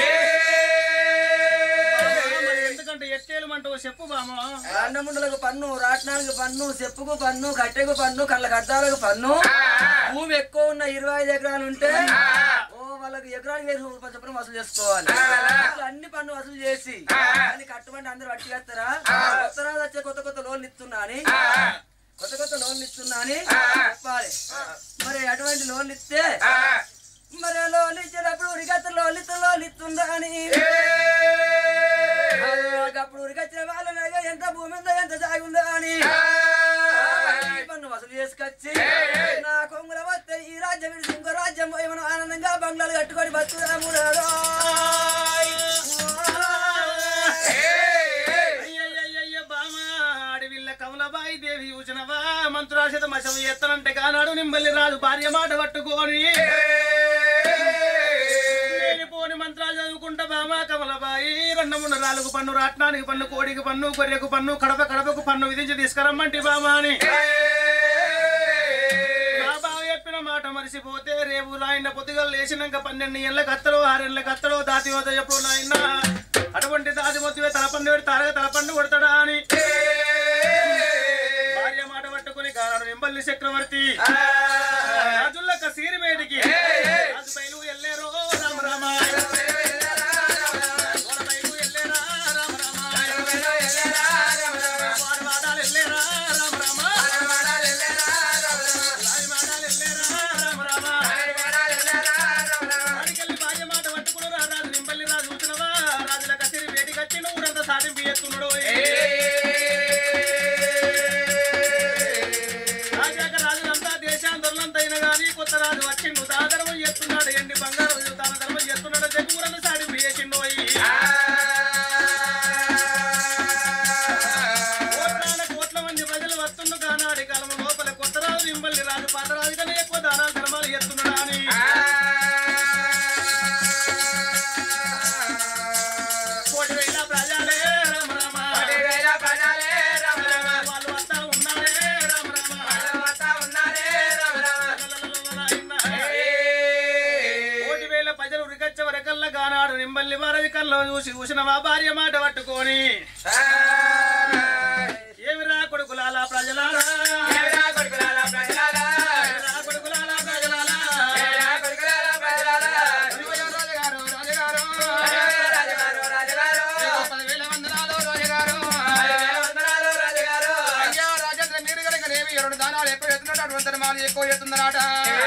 మరి ఎందుకంటే ఎట్టేలు అంటావు చెప్పు బామ రాండముండలకు పన్ను రాట్నానికి పన్ను చెప్పుకు పన్ను కట్టెకు పన్ను కళ్ళ కట్టాలకు పన్ను భూమి ఎక్కువ ఉన్న ఇరవై ఐదు ఎకరాలు ఉంటే ఓ వాళ్ళకి ఎకరానికి వేసి రూపాయలు చొప్పున వసూలు చేసుకోవాలి ఇట్లా అన్ని పన్ను వసూలు చేసి అని కట్టుబడి అందరు పట్టుకేస్తారా కొత్త రాజు వచ్చే కొత్త కొత్త లోన్లు ఇస్తున్నా అని కొత్త కొత్త లోన్లు ఇస్తున్నా అని చెప్పాలి మరి అటువంటి లోన్లు ఇస్తే మరి ఆ లోన్లు ఇచ్చేటప్పుడు ఉరికత్త లోన్లు ఇస్తే లోన్లు ఇస్తుందా అని అప్పుడు ఉరికొచ్చిన వాళ్ళనగా ఎంత భూమి ఉందో ఎంత జాగి ఉందో అని ఈ పన్ను వసూలు చేసుకొచ్చి నా కొంగుల వస్తే ఈ రాజ్యం విడిచి ఇంకో రాజ్యం పోయి మనం ఆనందంగా బంగ్లాలు కట్టుకొని బతుకుదాము రారా. అయ్యయ్యయ్యయ్య బామ అడవిల్ల కమలబాయి దేవి యూచనవా మంత్రాశత మశం ఎత్తనంటే కానాడు నింబల్లి రాజు భార్య మాట పట్టుకొని పోని మంత్రాలు చదువుకుంటా బామా కమలబాయి రెండు మూడు రాళ్ళకు పన్ను రాట్నానికి పన్ను కోడికి పన్ను గొర్రెకు పన్ను కడప కడపకు పన్ను విధించి తీసుకురమ్మంటి బామా అని నా బావ చెప్పిన మాట మరిసిపోతే రేపు నాయన పొద్దుగా లేచినాక పన్నెండు ఏళ్ళకి అత్తడో ఆరేళ్ళకి అత్తడో దాతి వద్ద ఎప్పుడు నాయన అటువంటి దాతి మొత్తం తలపండు పెట్టి తారగా తలపండు కొడతాడా అని భార్య మాట పట్టుకుని కానాడు వెంబల్లి చక్రవర్తి రాజుల్లక సీరిమేటికి రాజు బయలు ఎల్లేరో రామ రామ గోడ బయలు ఎల్లేరా రామ రామ వాడు వాడాలు ఎల్లేరా రామ రామ రాయి వాడాలు ఎల్లేరా రామ రామ రాజుకెళ్ళి భార్య మాట పట్టుకుని రా రాజు నింబల్లి రాజు కూర్చున్నవా రాజుల కసిరి వేడి కట్టి ఊరంతా సాటింపు ఎత్తున్నాడు రాజాక రాజులంతా దేశాందోళనంతా అయినా గానీ కొత్త రాజు వచ్చిండు తాన ధర్మం చేస్తున్నాడు ఎండి బంగారం తాన ధర్మం చేస్తున్నాడు చెప్పి ఊరంతా సాటింపు చేసిండు అయ్యి కోట్లాన కోట్ల మంది ప్రజలు వస్తుండు కానాడి కాలం లోపల కొత్త రాజు నింబల్లి రాజు పాత రాజు కన్నా ఎక్కువ దానాలు ధర్మాలు ఎత్తున్నాడు అని గానాడు నింబల్లి వారవి కల్లో చూసి చూసిన మా భార్య మాట పట్టుకొని ఏమిరా కొడుకులాలా ప్రజలారా ఏమిరా కొడుకులాలా ప్రజలారా రాజుగారు, రాజుగారు. పదివేల వందనాలు రాజుగారు. అయ్యా రాజేంద్ర మీరు కనుక నేమి ಎರಡು దానాలు ఎక్కువ ఎత్తున్నట్టు అటువంటి మాలు ఎక్కువ ఎత్తున్నారట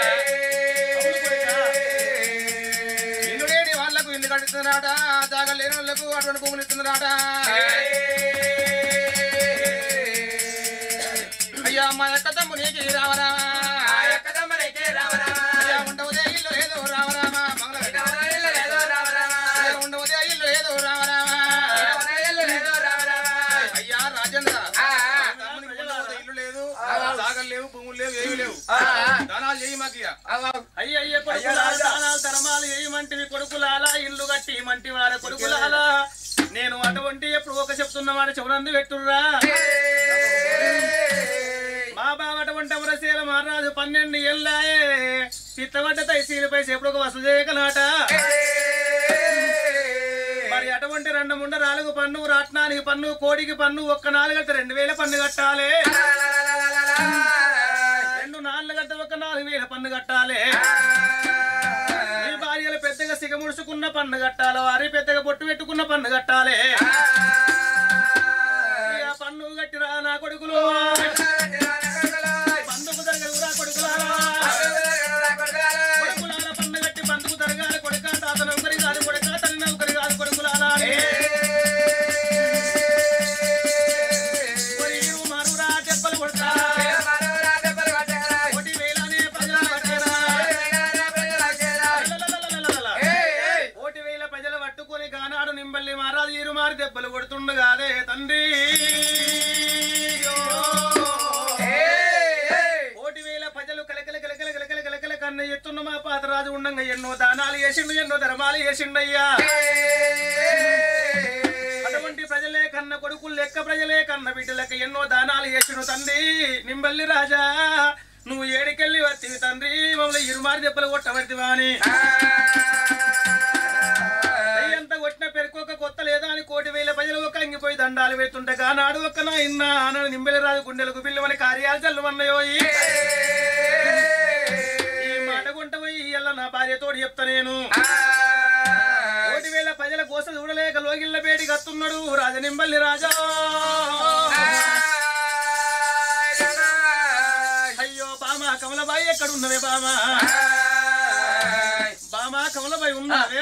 ఇల్లు లేని వాళ్ళకు ఇల్లు కడుతున్నారట జాగా లేని వాళ్ళకు అటువంటి భూములు ఇస్తున్నారట అయ్యా మా యొక్క తమ్ము నీకు రావరా అయ్యా ఉండవుదే ఇల్లు లేదు రావరామా మంగళ అయ్యా ఉండవుదే ఇల్లు లేదు రావరామా అయ్యా రాజేంద్ర తమ్మునికి ఉండవుదే ఇల్లు లేదు జాగలు లేవు భూములు లేవు ఏమి లేవు దానాలు చేయి మాకు ఇక. అయ్య అయ్య కొడుకులాల దానాలు ధర్మాలు చేయమంటివి కొడుకులాలా ఇల్లు కట్టి మంటి వార కొడుకులాలా నేను అటువంటి ఎప్పుడు ఒక చెప్తున్న మాట చెవునందు పెట్టుర్రా మా బావ అటువంటి అవరశీల మహారాజు పన్నెండు ఏళ్ళాయే చిత్తబడ్డ తైసీలపై ఎప్పుడు ఒక వసూలు చేయగలట మరి అటువంటి రెండు ముండ నాలుగు పన్ను రాట్నానికి పన్ను కోడికి పన్ను ఒక్క నాలుగు గంట రెండు వేల పన్ను కట్టాలి రెండు నాలుగు గంట ఒక నాలుగు వేల పన్ను కట్టాలి ఈ భార్యలు పెద్దగా సిగముడుచుకున్న పన్ను కట్టాలి వారి పెద్దగా బొట్టు పెట్టుకున్న పన్ను కట్టాలి ఇక పన్ను కట్టిరా నా కొడుకులు పందుకు జరగదురా కొడుకులారా కొడుకులారా పన్ను కట్టి పందుకు జరగాలి కొడుక తాత నౌకరి కాదు కొడుక తల్లి నౌకరి కాదు కొడుకులారా మరి ఇరు మరురా దెబ్బలు కొడతా కోటి వేలనే ప్రజలు పట్టేరా లలలలలలలల. కోటి వేల ప్రజలు పట్టుకొని గానాడు నింబల్లి మారాదు ఇరు మారి దెబ్బలు కొడుతుండగాదే తండ్రి కోటి వేల ప్రజలు కలకల కలకల కలకల కలకల కన్న ఎత్తున్న మా పాతరాజు ఉండంగా ఎన్నో దానాలు వేసిండు ఎన్నో ధర్మాలు వేసిండయ్యా అటువంటి ప్రజలే కన్న కొడుకులు లెక్క ప్రజలే కన్న బిడ్డలకి ఎన్నో దానాలు చేసిన తండ్రి నింబల్లి రాజా నువ్వు ఏడికెళ్ళి వత్తివి తండ్రి మమ్మల్ని ఇరుమారి దెబ్బలు కొట్టవర్తివా అని ఎంత కొట్టిన పెరుకోక కొత్త లేదా అని కోటి వేల ప్రజలు ఒక అంగిపోయి దండాలు పెడుతుండగా నాడు ఒక్క నా ఇన్న అన్నాడు నింబెలి రాజు గుండెలకు పిల్లమని కార్యాలు చల్లమన్నయో ఈ మాట గుంట పోయి ఇయ్యాల నా భార్యతోటి చెప్తా నేను కోటి వేల ప్రజల కోస చూడలేక లోగిళ్ళ బేడి కత్తున్నాడు రాజనింబల్లి రాజా అయ్యో బామా కమలబాయి ఎక్కడ ఉన్నవే బామా బామా కమలబాయి ఉన్నావే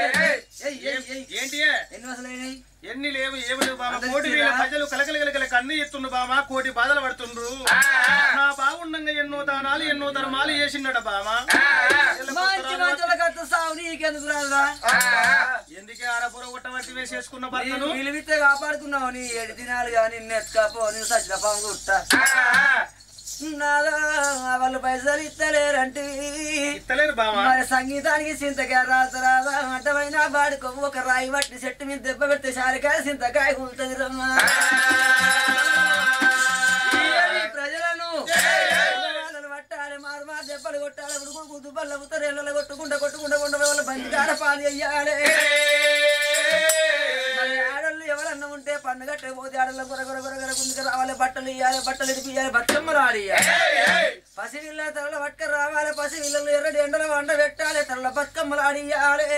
ఏంటి ఎన్ని వసలైనాయి ఎన్ని లేవు ఏమి లేవు బామా కోటి వేల ప్రజలు కలకల కలకల కన్ను ఎత్తుండు బామా కోటి బాధలు పడుతుండ్రు నా బాగుండంగా ఎన్నో దానాలు ఎన్నో ధర్మాలు చేసిండట బామా మంచి మంచుల కట్టు సాగు నీకెందుకు రాదురా ఎందుకే ఆరపుర కొట్టవట్టి వేసేసుకున్న భర్తను పిలివితే కాపాడుకున్నావు నీ ఏడు దినాలు కానీ నెత్తుకపో నేను సచ్చిన పాము కుట్టా నాదా వాళ్ళు పైసలు ఇస్తలేరంటే ఇత్తలేరు బామా మరి సంగీతానికి సింతకాయ రాతరాదా అడ్డమైన వాడుకో ఒక రాయి పట్టి చెట్టు మీద దెబ్బ పెడితే సారికాయ సింతకాయ కూలుతుంది రమ్మా ఈ ప్రజలను వాళ్ళను పట్టాలి మారు మారు దెబ్బలు కొట్టాలి ఉడుకుడు కుదు బల్ల ఉత్తరేళ్ళలో కొట్టుకుంటా కొట్టుకుంటా కొండ వాళ్ళ బండి కాడ పాలు చెయ్యాలి మరి ఆడళ్ళు ఎవరన్నా ఉంటే పన్ను కట్టే పోతే ఆడళ్ళ గొర గొర గొర గొర గుంజుకు రావాలి బట్టలు ఇయ్యాలి బట్టలు ఇడిపియాలి బతుకమ్మలు ఆడియాలి పసివిల్ల తరల పట్టుక రావాలి పసివిల్లలు ఎర్రటి ఎండల వండ పెట్టాలి తరల బతుకమ్మలు ఆడియాలి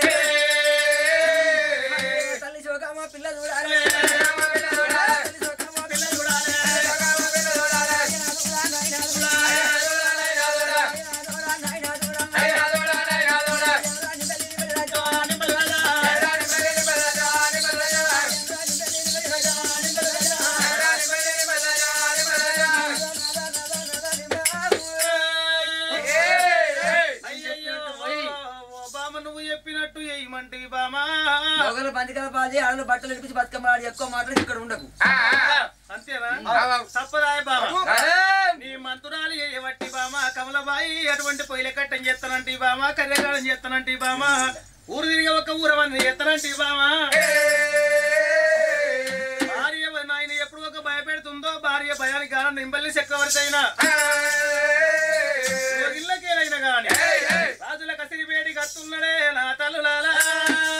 తల్లి శోకమ్మ పిల్ల చూడాలి తల్లి శోకమ్మ పిల్ల చూడాలి అయ్యయ్యో, ఓ బామ నువ్వు చెప్పినట్టు ఏమంటివి బామా మొగలు బంతికల పాది ఆడలు బట్టలు ఇడిపించి బతుకమ్మ ఆడి ఎక్కువ మాటలు ఇక్కడ ఉండకు అంతేనా తప్పదాయ బామ నీ మంతురాలు ఏవట్టి బామ కమలబాయి అటువంటి పొయ్యిల కట్టం చేస్తానంటి బామ కర్రెగాడం చేస్తానంటి బామ ఊరు తిరిగి ఒక ఊరవన్నీ చేస్తానంటి బామ భార్య నాయన ఎప్పుడు ఒక భయపెడుతుందో భార్య భయానికి కారణం నింబల్లి చక్రవర్తైనా ఇళ్ళకేలైనా గాని రాజుల కసిరి వేడి కత్తున్నడే నా తల్లులాలా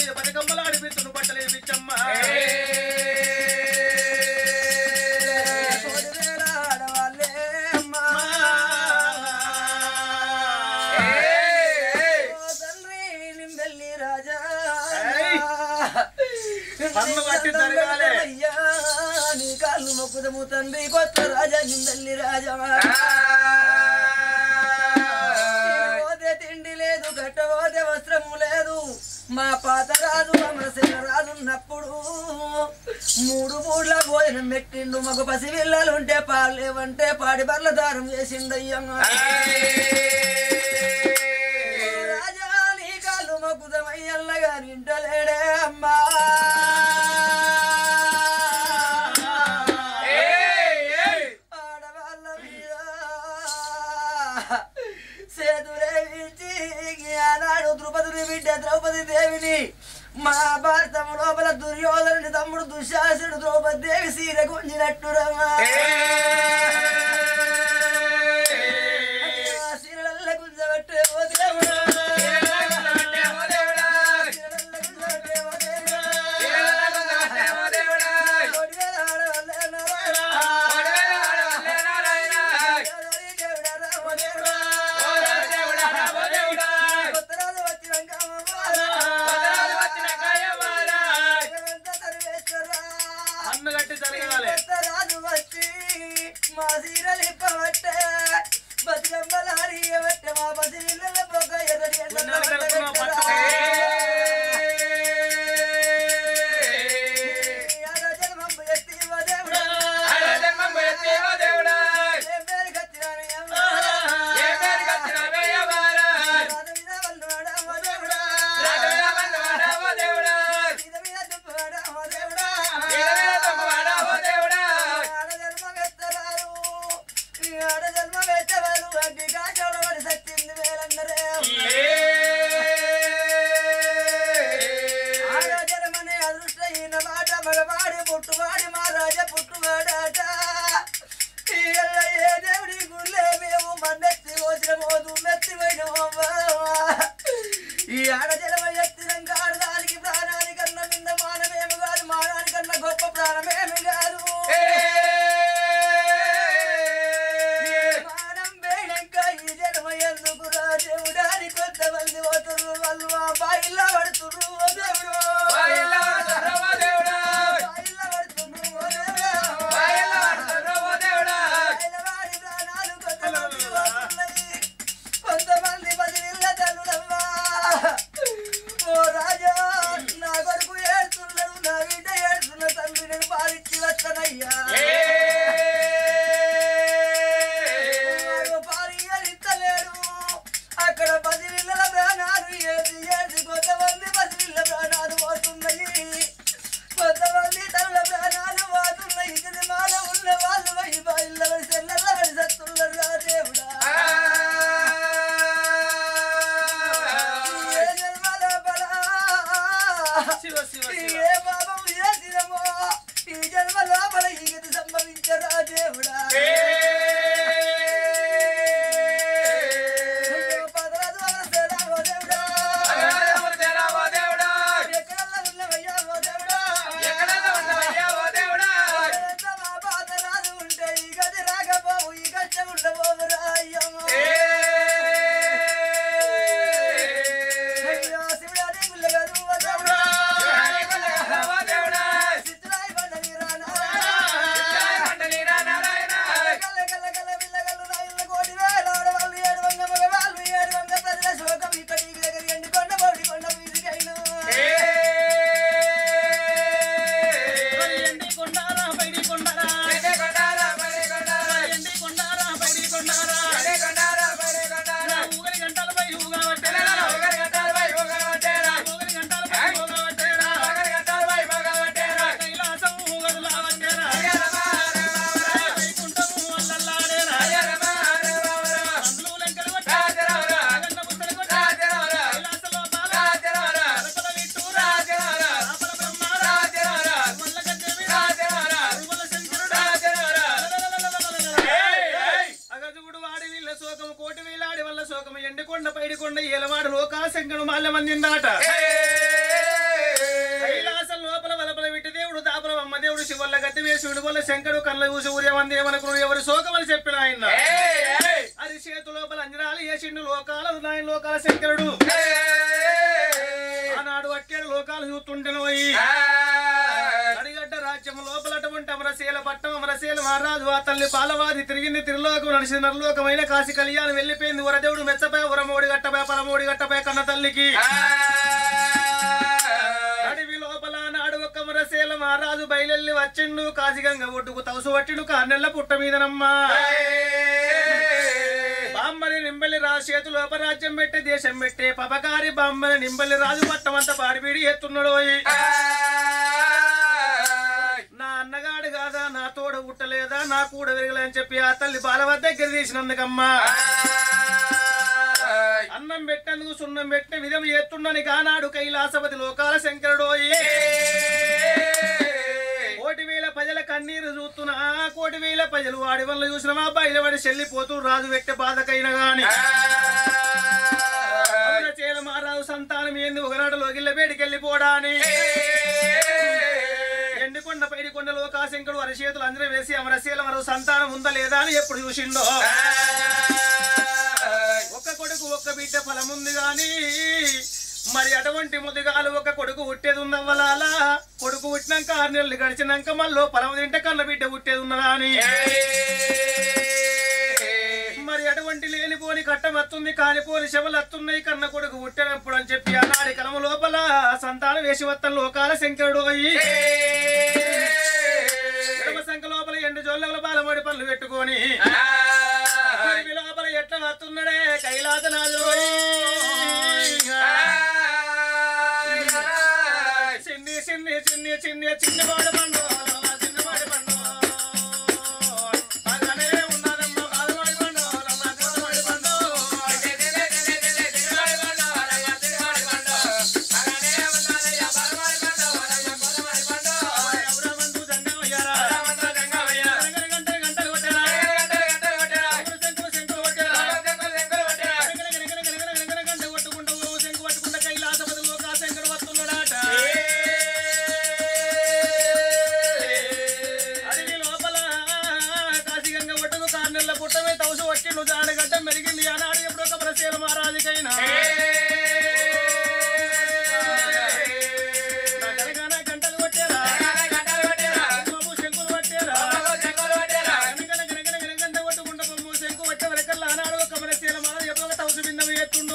మీద బతుకమ్మలు ఆడిపిస్తున్న బట్టలు పిచ్చమ్మ కోడి వేల ఆడవాళ్ళే అమ్మా. ఓ తండ్రి నింబెల్లి రాజా ఏయ్! పన్ను పట్టి జరగాలే. అయ్యా, నీ కాళ్ళు మొక్కుదము తండ్రి కొత్త రాజా నింబెల్లి రాజా పోతే తిండి లేదు కట్టబోతే వస్త్రము లేదు మా పాత రాజు అమరసేన రాజున్నప్పుడు మూడు పూడ్ల భోజనం పెట్టిండు మాకు పసిపిల్లలు ఉంటే పాలు లేవంటే పాడి బర్ల దారం చేసిండయ్యమ్మ రాజా నీ కాళ్ళు మొక్కుదమయ్యల్లగా నింటలేడే అమ్మా ఆడవాళ్ళ మీద సేతులేవించి ఆనాడు ద్రుపదుని బిడ్డ ద్రౌపది దేవిని మా భారతం లోపల దుర్యోధనుడి తమ్ముడు దుశ్శాసుడు ద్రౌపది దేవి సీర గుంజినట్టురమా సీరల్ల గుంజబట్టే ఓ దేవుడా సీరల్ల గుంజబట్టే ఓ దేవుడా కొడివేల ఆడవాళ్ళే నారాయణ. ఓరి దేవుడా రామ దేవుడా. కొత్తరాజు వచ్చినాక అమ్మవారా. జగమంత సర్వేశ్వరా. అన్ను కట్టి జరగాలి కొత్తరాజు వచ్చి మా లోపల శోకము ఎండికొండ పైడికొండ ఏలవాడు లోకాల శంకరు మాల్యమందిందాట కైలాసం లోపల వలపల విట్టి దేవుడు దాపల అమ్మ దేవుడు శివల్ల గతి వేసుడు వల్ల శంకరు కళ్ళ చూసి ఊరేమంది ఏమనుకున్నాడు ఎవరు శోకమని చెప్పిన ఆయన అది చేతు లోపల అంజనాలు వేసిండు లోకాల నాయన లోకాల శంకరుడు ఆనాడు అట్టేడు లోకాలు చూస్తుంటేనో నడిగడ్డ రాజ్యం లోపల అటువంటి అమరశీల పట్టం అమరశీల మహారాజు ఆ తల్లి పాలవాది తిరిగింది తిరులోకం నడిచి నరలోకమైన కాశీ కళ్యాణం వెళ్ళిపోయింది వరదేవుడు మెచ్చపై ఉరమోడి గట్టపై పరమోడి గట్టపై కన్న తల్లికి అడవి లోపల నాడు ఒక్క మురసేల మహారాజు బయలెల్లి వచ్చిండు కాశీగంగ ఒడ్డుకు తవసు పట్టిండు కార్నెల్ల పుట్ట మీదనమ్మా బామ్మని నింబలి రాజు చేతు లోప రాజ్యం పెట్టే దేశం పెట్టే పపకారి బామ్మని నింబలి రాజు పట్టమంతా పాడిపీడి ఎత్తున్నాడు నా అన్నగాడు కాదా నా తోడ ఉట్టలేదా నా కూడా విరగలే అని చెప్పి ఆ తల్లి బాలవ దగ్గర తీసినందుకమ్మా అన్నం పెట్టేందుకు సున్నం పెట్టే విధం ఎత్తుండని కానాడు కైలాసపతి లోకాల శంకరుడోయి కోటి వేల ప్రజల కన్నీరు చూస్తున్నా కోటి వేల ప్రజలు వాడి వల్ల చూసిన బయలువడి చెల్లిపోతూ రాజు పెట్టే బాధకైన గాని చేల మహారాజు సంతానం ఏంది ఒకనాడు లోగిళ్ళ వేడికెళ్ళిపోడాని ఎండికొండ పైడికొండ లోకాశంకుడు అరచేతులు అందరూ వేసి అమరశీల మరో సంతానం ఉందా లేదా అని ఎప్పుడు చూసిండో ఒక్క కొడుకు ఒక్క బిడ్డ ఫలం ఉంది గాని మరి అటువంటి ముదిగాలు ఒక కొడుకు పుట్టేది ఉన్నవలాల కొడుకు పుట్టినాక ఆరు నెలలు గడిచినాక మళ్ళీ పొలం తింటే కన్న బిడ్డ పుట్టేది ఉన్నదా అని మరి అటువంటి లేనిపోని కట్టమత్తుంది కాలిపోని శవలు అత్తున్నాయి కన్న కొడుకు పుట్టినప్పుడు అని చెప్పి అన్నాడి కలమ లోపల సంతానం వేసి వత్తం లోకాల శంకరుడు అయ్యి ఎడమ సంఖ లోపల ఎండు జోళ్ళ బాలమడి పనులు పెట్టుకొని అడవి లోపల ఎట్లా వస్తున్నాడే కైలాసనాథుడు చిన్ని చిన్ని చిన్ని చిన్ని చిన్ని వాడు పండు చిన్ని వాడు పండు బాగానే ఉన్నదమ్మా బాలవాడి పండు బాలవాడి పండు ఎవరమందు జంగమయ్యారా గంటలు గంటలు గంటలు కొట్టారా శంకు శంకు కొట్టారా గంట కొట్టుకుంటూ శంకు పట్టుకుంటూ కైలాసపతి లోకా శంకరు వస్తున్నాడట అడవి లోపల కాశీగంగ ఒడ్డుకు కార్నెల్ల పుట్టమే తవసు వచ్చిండు జాడగడ్డ మెరిగింది ఆనాడు ఎప్పుడు ఒక ప్రసేల మహారాజుకైనా గనగన గంటలు కొట్టారా బాబు శంకులు కొట్టారా గనగన గనగన గనగంట కొట్టుకుంటూ బొమ్మ శంకు వచ్చే వరకల్లా ఆనాడు ఒక ప్రసేల మహారాజు ఎప్పుడు ఒక తవసు బిందం ఎత్తుండో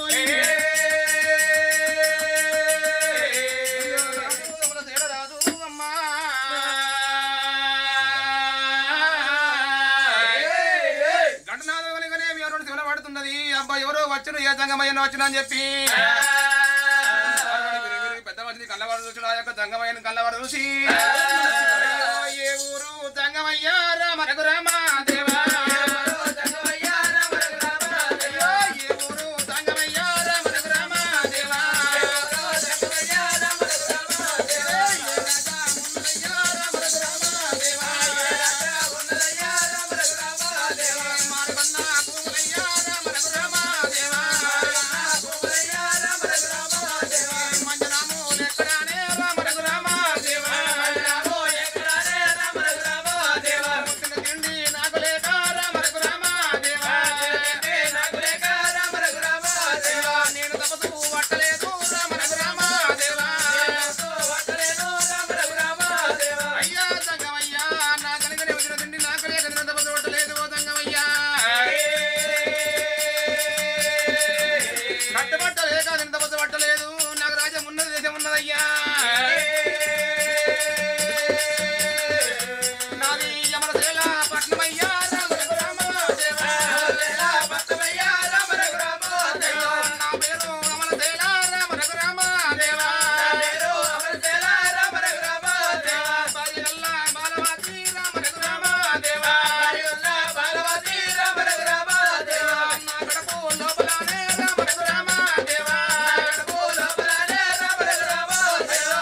పడుతున్నది అబ్బా ఎవరో వచ్చును ఏ జంగమయ్యను వచ్చును అని చెప్పి పెద్ద మంది కళ్ళవాడు చూసి ఆ యొక్క జంగమయ్యను కళ్ళవాడు చూసి ఏ ఊరు జంగమయ్య రామరకు రామ దేవా ఏ ఊరు జంగమయ్య రామరకు రామ దేవా అయ్యా సంగమయ్యా నా కనుకనే వచ్చిన తిండి నాకు లేక నిన్న తప్ప చూడలేదు ఓ సంగమయ్యా కట్టబట్ట లేక నిన్న తప్ప పట్టలేదు నాకు రాజ్యం ఉన్నది దేశం ఉన్నదయ్యా నాది యమరశేల పట్నమయ్యా రామ రఘురామ దేవా. నా పేరు అమరశేల రామ రఘురామ దేవా. బారిగల్లా బాలవాతి రామ రఘురామ దేవా. నా కడుపు లోపలనే రామ రఘురామ దేవా.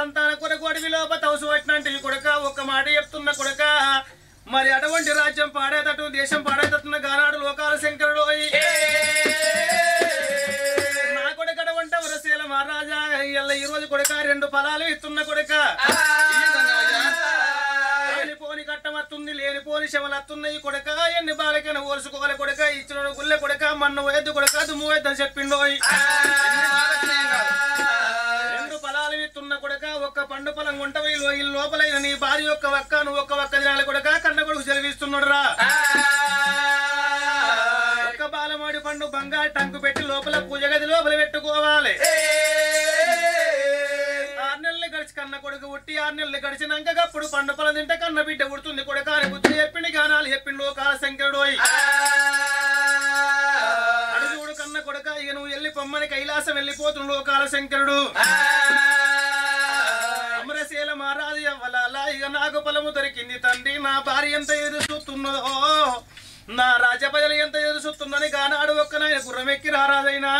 సంతాన కొరకు అడవి లోప తవసు పట్టినంటివి కొడక ఒక్క మాట చెప్తున్న కొడక మరి అటువంటి రాజ్యం పాడేటట్టు దేశం పాడేటట్టున్న గానాడు లోకాల శంకరుడు నా కొడుక అటువంటి వరసేల మహారాజా ఇయ్యాల ఈ రోజు కొడక రెండు ఫలాలు ఇస్తున్న కొడక లేనిపోని కట్టమత్తుంది లేనిపోని శవలత్తున్నాయి కొడక ఎన్ని బాలకైనా ఓర్చుకోవాలి కొడక ఇచ్చిన గుల్లె కొడక మన్ను వేద్దు కొడక దుమ్ము వేద్దని చెప్పిండోయ్ రెండు ఫలాలు ఇస్తున్న కొడక ఒక్క పండు ఫలం ఉంటవి ఈ లోపలైన నీ భార్య యొక్క ఒక్క నువ్వు ఒక్క ఒక్క దినాల కొడక కన్న కొడుకు సెలవిస్తున్నాడు రా ఒక్క బాలమాడి పండు బంగారు టంకు పెట్టి లోపల పూజ గది లోపల పెట్టుకోవాలి ఆరు నెలలు గడిచి కన్న కొడుకు ఉట్టి ఆరు నెలలు గడిచినాక అప్పుడు పండు పొలం తింటే కన్న బిడ్డ ఉడుతుంది కొడుక అని బుద్ధి చెప్పిండి గానాలు చెప్పిండు కాల శంకరుడు అడుగుడు కన్న కొడుక ఇక నువ్వు వెళ్ళి పొమ్మని కైలాసం వెళ్ళిపోతున్న లోకాల శంకరుడు అమరశీల మారాది అవ్వలాల ఇక నాకు పొలము దొరికింది తండ్రి నా భార్య ఎంత ఎదురుస్తున్నదో నా రాజపదలు ఎంత ఎదురుస్తుందని గానాడు ఒక్క నాయన గుర్రమెక్కి రారాదైనా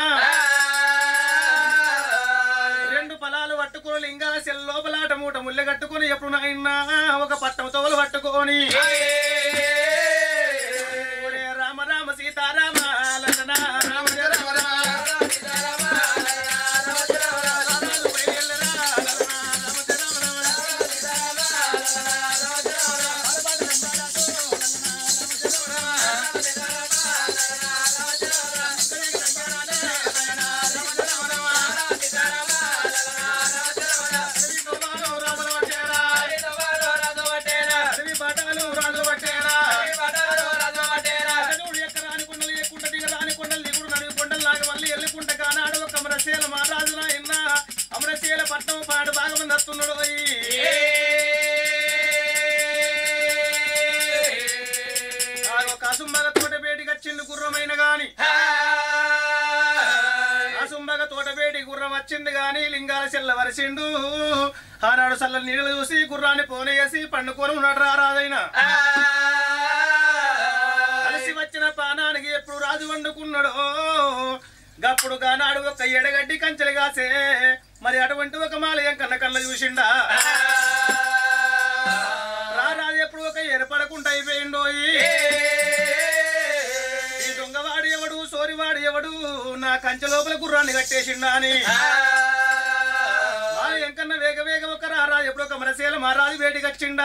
రెండు ఫలాలు పట్టుకుని లింగాల సెల్ లోపలాట మూట ముల్లె కట్టుకుని ఎప్పుడు నాయన ఒక పట్టం తోలు పట్టుకొని ఒరే రామ రామ సీతారామ లలనా రామ జయ రామ రామ అడవి బాటలు రాజు పట్టేరా అడవుడు ఎక్కరాని కొండలు ఎక్కుంట దిగరాని కొండలు దిగుడు నడివి కొండలు లాగా మళ్ళీ ఎల్లుకుంట కానాడు ఒక అమరశీల మహారాజు నాయన అమరశీల పట్టణం పాడు బాగా మంది వస్తున్నాడు కాసుంబగ తోట బేటికి వచ్చింది గుర్రమైన గాని కాసుంబగ తోట బేటి గుర్రం వచ్చింది గాని లింగాల చెల్ల వరిసిండు ఆనాడు చల్ల నీళ్ళు చూసి గుర్రాన్ని పోనేసి పండుకొని ఉన్నాడు రా రాజైన కలిసి వచ్చిన పానానికి ఎప్పుడు రాజు వండుకున్నాడో గప్పుడు గానాడు ఒక ఎడగడ్డి కంచెలు కాసే మరి అటువంటి ఒక మాలయం కన్న కళ్ళ చూసిండా రా రాజు ఎప్పుడు ఒక ఎరపడకుండా అయిపోయిండోయి ఈ దొంగవాడు ఎవడు సోరివాడు ఎవడు నా కంచె లోపల గుర్రాన్ని కట్టేసిండా అని మాలి ఎంకన్న వేగ వేగ ఒక రారా ఎప్పుడు ఒక మరసేల మహారాజు వేడికి వచ్చిండా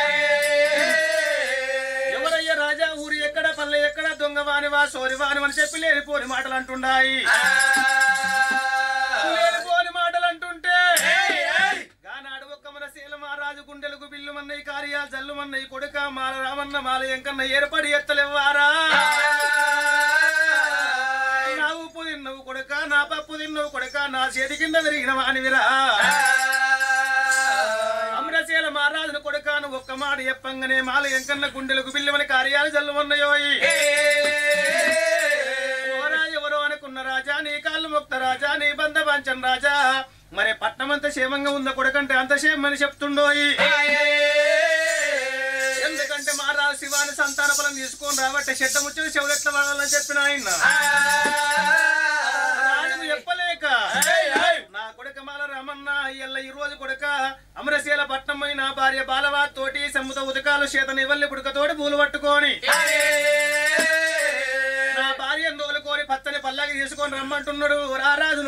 ఎవరయ్య రాజా ఊరి ఎక్కడ పల్లె ఎక్కడ దొంగవానివా సోరివాని అని చెప్పి లేనిపోని మాటలు అంటుండాయి లేనిపోని మాటలు అంటుంటే గానాడు ఒక్క మన శీల మహారాజు గుండెలకు బిల్లు మన్నయ్య కార్యా జల్లు మన్నయ్య కొడుక మాల రామన్న మాల ఎంకన్న ఏర్పడి ఎత్తలేవారా నా ఉప్పు తిన్నవు కొడుక నా పప్పు తిన్నవు కొడుక నా చేతి కింద విరిగిన వానివిరా అమరశీల మహారాజును కొడుకాను ఒక్క మాట చెప్పంగానే మాల ఎంకన్న గుండెలకు బిల్లుమని కార్యాలు జల్లుమన్నయోయి ఎవరా ఎవరో అనుకున్న రాజా నీ కాళ్ళు మొక్త రాజా నీ బంధ పంచం రాజా మరి పట్నం అంత క్షేమంగా ఉందా కొడుకంటే అంత క్షేమని చెప్తుండోయి ఎందుకంటే మా రాజు శివాని సంతాన ఫలం తీసుకొని రాబట్టే చెడ్డ ముచ్చిన చెవులెట్ల వాడాలని చెప్పిన ఆయన రాజుకు చెప్పలేక నా కొడుక మాల రామన్న ఎల్ల ఈ రోజు కొడుక అమరశీల పట్నం పోయి నా భార్య బాలవా తోటి సమ్ముత ఉదకాలు చేత నివల్లి పుడకతోటి పూలు పట్టుకొని నా భార్య దోలుకొని పచ్చని పల్లకి తీసుకొని రమ్మంటున్నాడు రారాజు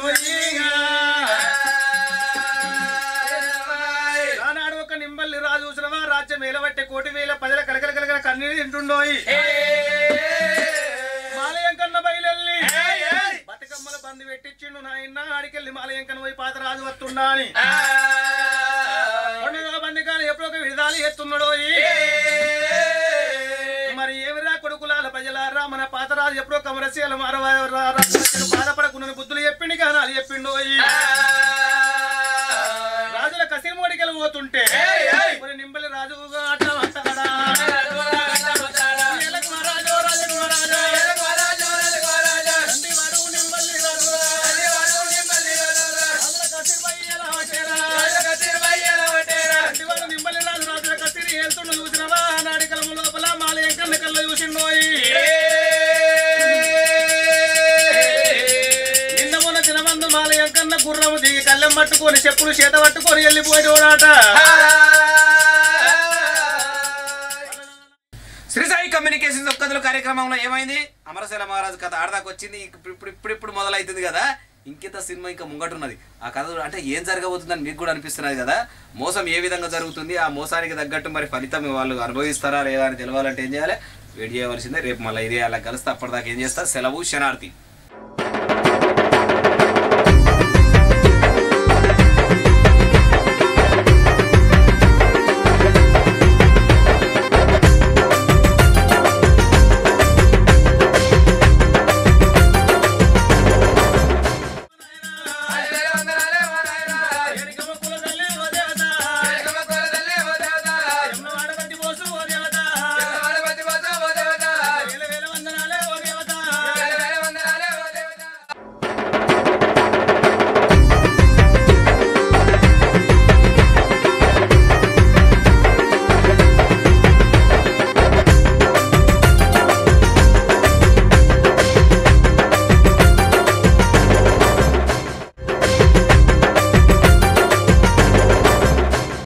ఆనాడు ఒక నింబల్లి రాజు చూసినవా రాజ్యం వేలబట్టే కోటి వేల ప్రజల కలకల కలకల కన్నీరు తింటుండోయి మాలయం కన్న బయలెల్లి బతుకమ్మల బంది పెట్టించిండు నాయన ఆడికెళ్ళి మాలయం కన్న పోయి పాత రాజు వస్తుండా అని పండుగ బంది కానీ ఎప్పుడో ఒక విడుదల ఎత్తున్నాడోయి మరి ఏమిరా కొడుకులాల ప్రజలారా మన పాతరాజు ఎప్పుడో కమరసీల మారవా బాధపడకుండా బుద్ధులు చెప్పిండి కానీ చెప్పిండోయి రాజుల కసిమోడికెళ్ళి పోతుంటే మరి నింబలి రాజు అట్లా అంటాడా ఏలకు మహారాజు, రాజుకు మహారాజు. తండ్రి వాడు నింబలి రాజు. రాజుల కసిరిపై ఎలా వచ్చేరా? తండ్రి వాడు నింబలి రాజు, రాజుల కసిరి ఏల్తుండు చూసినవా? నాడి కలము లోపల మాల ఎంకన్న కళ్ళ చూసిండోయి. నిన్న మొన్న దినమందు మాలయం కన్న గుర్రము దిగి కళ్ళెం పట్టుకొని చెప్పులు చేత పట్టుకొని వెళ్ళిపోయేవాడాట శ్రీ సాయి కమ్యూనికేషన్ ఒక్కదుల కార్యక్రమంలో ఏమైంది అమరశైల మహారాజు కథ ఆడదాకా వచ్చింది ఇప్పుడు ఇప్పుడు ఇప్పుడు ఇప్పుడు మొదలవుతుంది కదా ఇంకిత సినిమా ఇంకా ముంగటున్నది ఆ కథ అంటే ఏం జరగబోతుందని మీకు కూడా అనిపిస్తున్నది కదా మోసం ఏ విధంగా జరుగుతుంది ఆ మోసానికి తగ్గట్టు మరి ఫలితం వాళ్ళు అనుభవిస్తారా లేదా అని తెలవాలంటే ఏం చేయాలి వెయిట్ చేయవలసిందే రేపు మళ్ళీ ఇదే అలా కలిస్తే అప్పటిదాకా ఏం చేస్తా సెలవు శనార్థి